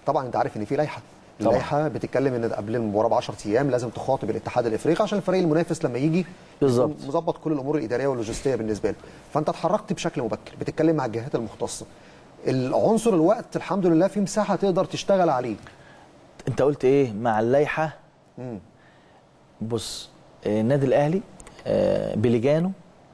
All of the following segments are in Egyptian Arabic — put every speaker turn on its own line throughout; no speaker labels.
طبعا انت عارف ان في لائحه
طبعاً.
اللائحه بتتكلم ان قبل المباراه ب 10 ايام لازم تخاطب الاتحاد الافريقي عشان الفريق المنافس لما يجي
بالظبط.
يكون مظبط كل الامور الاداريه واللوجستيه بالنسبه له فانت اتحركت بشكل مبكر بتتكلم مع الجهات المختصه العنصر الوقت الحمد لله في مساحه تقدر تشتغل عليه
انت قلت ايه مع اللائحه بص آه، النادي الاهلي آه، بلجانه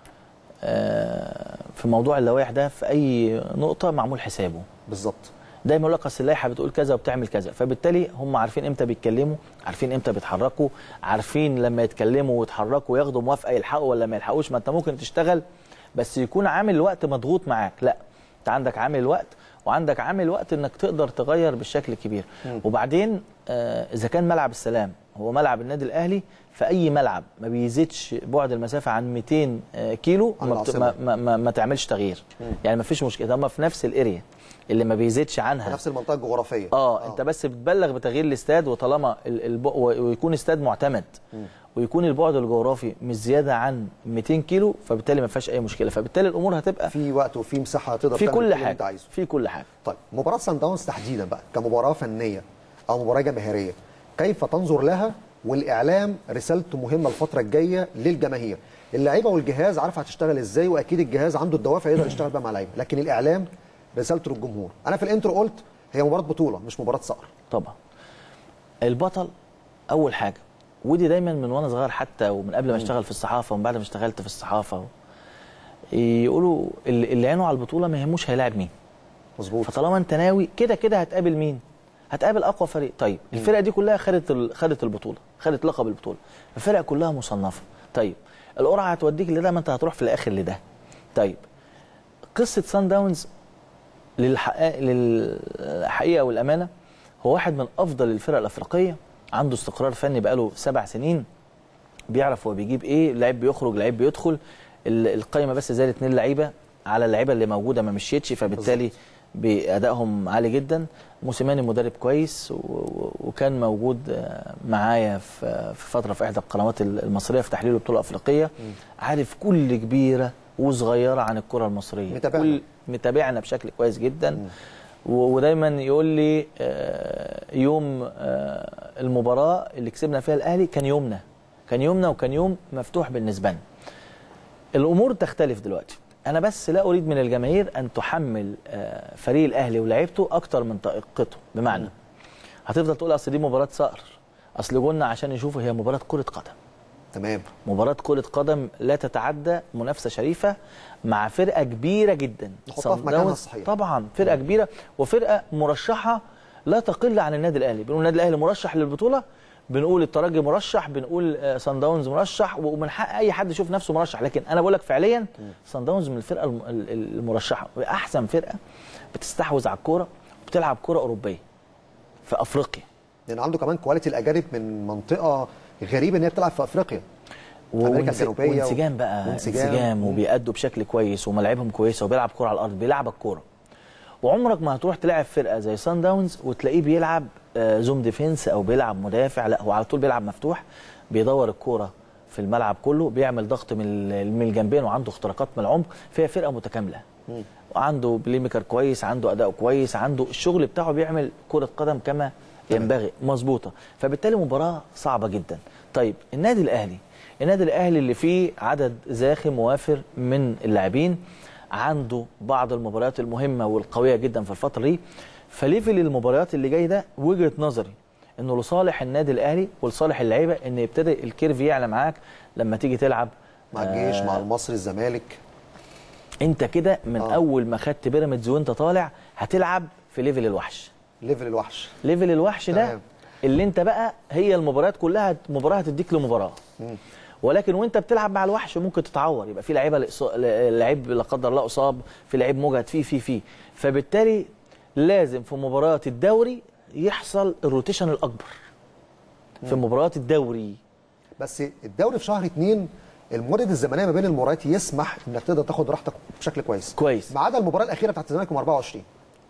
آه، في موضوع اللوائح ده في اي نقطه معمول حسابه
بالظبط
دايما يقول لك اصل اللائحه بتقول كذا وبتعمل كذا فبالتالي هم عارفين امتى بيتكلموا عارفين امتى بيتحركوا عارفين لما يتكلموا ويتحركوا ياخدوا موافقه يلحقوا ولا ما يلحقوش ما انت ممكن تشتغل بس يكون عامل الوقت مضغوط معاك لا انت عندك عامل الوقت وعندك عامل وقت انك تقدر تغير بالشكل الكبير وبعدين آه، اذا كان ملعب السلام هو ملعب النادي الاهلي في اي ملعب ما بيزيدش بعد المسافه عن 200 آه، كيلو
عن
ما, بت...
العاصمة.
ما, ما, ما, ما تعملش تغيير يعني ما فيش مشكله هم في نفس الاريا اللي ما بيزيدش عنها
نفس المنطقه الجغرافيه
اه انت بس بتبلغ بتغيير الاستاد وطالما ال- الب... ويكون استاد معتمد ويكون البعد الجغرافي مش زياده عن 200 كيلو فبالتالي ما فيهاش اي مشكله فبالتالي الامور هتبقى
في وقت وفي مساحه تقدر
في
تعمل
كل
اللي انت
حاجه
عايزه
في كل حاجه
طيب مباراه سان داونز تحديدا بقى كمباراه فنيه او مباراه جماهيريه كيف تنظر لها والاعلام رسالته مهمه الفتره الجايه للجماهير اللعيبه والجهاز عارف هتشتغل ازاي واكيد الجهاز عنده الدوافع يقدر يشتغل بقى مع اللعيبه لكن الاعلام رسالته للجمهور انا في الانترو قلت هي مباراه بطوله مش مباراه صقر
طبعا البطل اول حاجه ودي دايما من وانا صغير حتى ومن قبل ما اشتغل في الصحافه ومن بعد ما اشتغلت في الصحافه يقولوا اللي اللي عينه على البطوله ما يهموش هيلاعب مين
مظبوط
فطالما انت ناوي كده كده هتقابل مين هتقابل اقوى فريق طيب الفرقه دي كلها خدت ال- خدت البطوله خدت لقب البطوله الفرق كلها مصنفه طيب القرعه هتوديك لده ما انت هتروح في الاخر لده طيب قصه سان داونز للحقيقه للحقيقه والامانه هو واحد من افضل الفرق الافريقيه عنده استقرار فني بقاله سبع سنين بيعرف هو بيجيب ايه لعيب بيخرج لعيب بيدخل ال- القايمه بس زادت اتنين لعيبه على اللعيبه اللي موجوده ما مشيتش فبالتالي بادائهم عالي جدا موسيماني مدرب كويس و- و- وكان موجود آه، معايا في في فتره في احدى القنوات المصريه في تحليل البطوله الافريقيه عارف كل كبيره وصغيره عن الكره المصريه
متابعنا.
كل متابعنا بشكل كويس جدا و- ودايما يقول لي آه، يوم آه، المباراه اللي كسبنا فيها الاهلي كان يومنا كان يومنا وكان يوم مفتوح بالنسبه لنا الامور تختلف دلوقتي انا بس لا اريد من الجماهير ان تحمل آه، فريق الاهلي ولاعيبته اكتر من طاقته بمعنى هتفضل تقول اصل دي مباراه صقر اصل جولنا عشان يشوفوا هي مباراه كره قدم
تمام
مباراة كرة قدم لا تتعدى منافسة شريفة مع فرقة كبيرة جدا
نحطها في
صن
مكانها
داونز
الصحيح.
طبعا فرقة كبيرة وفرقة مرشحة لا تقل عن النادي الأهلي بنقول النادي الأهلي مرشح للبطولة بنقول الترجي مرشح بنقول آه، صن داونز مرشح ومن حق اي حد يشوف نفسه مرشح لكن انا بقول لك فعليا صن داونز من الفرقه الم- ال- ال- المرشحه احسن فرقه بتستحوذ على الكوره وبتلعب كوره اوروبيه في افريقيا
لان عنده كمان كواليتي الاجانب من منطقه غريبه ان هي بتلعب في افريقيا في امريكا
وانس-
الجنوبيه و-
وانسجام بقى
وانسجام.
انسجام
مم.
وبيأدوا بشكل كويس وملاعبهم كويسه وبيلعب كوره على الارض بيلعبك كوره وعمرك ما هتروح تلعب فرقه زي سان داونز وتلاقيه بيلعب آه، زوم ديفنس او بيلعب مدافع لا هو على طول بيلعب مفتوح بيدور الكوره في الملعب كله بيعمل ضغط من ال- من الجنبين وعنده اختراقات من العمق فهي فرقه متكامله وعنده بلاي ميكر كويس عنده اداء كويس عنده الشغل بتاعه بيعمل كره قدم كما ينبغي مظبوطه فبالتالي مباراه صعبه جدا طيب النادي الاهلي النادي الاهلي اللي فيه عدد زاخم وافر من اللاعبين عنده بعض المباريات المهمه والقويه جدا في الفتره دي فليفل المباريات اللي جاي ده وجهه نظري انه لصالح النادي الاهلي ولصالح اللعيبه ان يبتدي الكيرف يعلى معاك لما تيجي تلعب
مع الجيش مع المصري الزمالك
انت كده من
آه.
آه. اول ما خدت بيراميدز وانت طالع هتلعب في ليفل الوحش
ليفل الوحش
ليفل الوحش ده
تمام.
اللي انت بقى هي المباريات كلها مباراه هتديك لمباراه ولكن وانت بتلعب مع الوحش ممكن تتعور يبقى في لعيبه لإص- لعيب لا قدر الله اصاب في لعيب مجهد فيه فيه فيه فبالتالي لازم في مباريات الدوري يحصل الروتيشن الاكبر في مباريات الدوري
بس الدوري في شهر اتنين المدد الزمنيه ما بين المباريات يسمح انك تقدر تاخد راحتك بشكل كويس
كويس.
ما عدا المباراه الاخيره بتاعت الزمالك يوم 24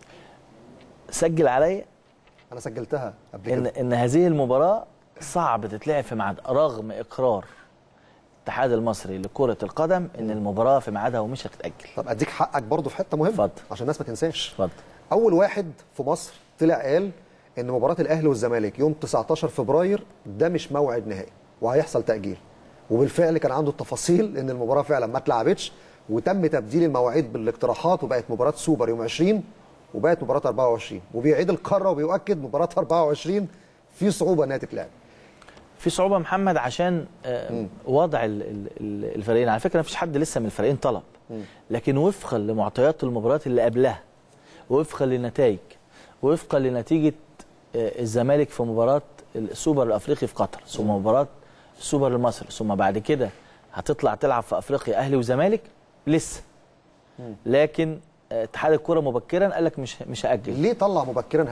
سجل عليا
انا سجلتها قبل
ان
كده
ان هذه المباراه صعب تتلعب في ميعاد رغم اقرار الاتحاد المصري لكره القدم ان المباراه في ميعادها ومش هتتاجل
طب اديك حقك برضو في حته مهمه
اتفضل.
عشان الناس ما تنساش
اتفضل
اول واحد في مصر طلع قال ان مباراه الاهلي والزمالك يوم 19 فبراير ده مش موعد نهائي وهيحصل تاجيل وبالفعل كان عنده التفاصيل ان المباراه فعلا ما اتلعبتش وتم تبديل المواعيد بالاقتراحات وبقت مباراه سوبر يوم 20 وبقت مباراه 24 وبيعيد القاره وبيؤكد مباراه 24 في صعوبه انها تتلعب
في صعوبه محمد عشان آه، وضع ال- ال- ال- الفريقين على فكره مفيش حد لسه من الفريقين طلب لكن وفقا لمعطيات المباريات اللي قبلها وفقا للنتائج وفقا لنتيجه آه، الزمالك في مباراه السوبر الافريقي في قطر ثم مباراه السوبر المصري ثم بعد كده هتطلع تلعب في افريقيا اهلي وزمالك لسه لكن آه، اتحاد الكره مبكرا قال لك مش مش هاجل
ليه طلع مبكرا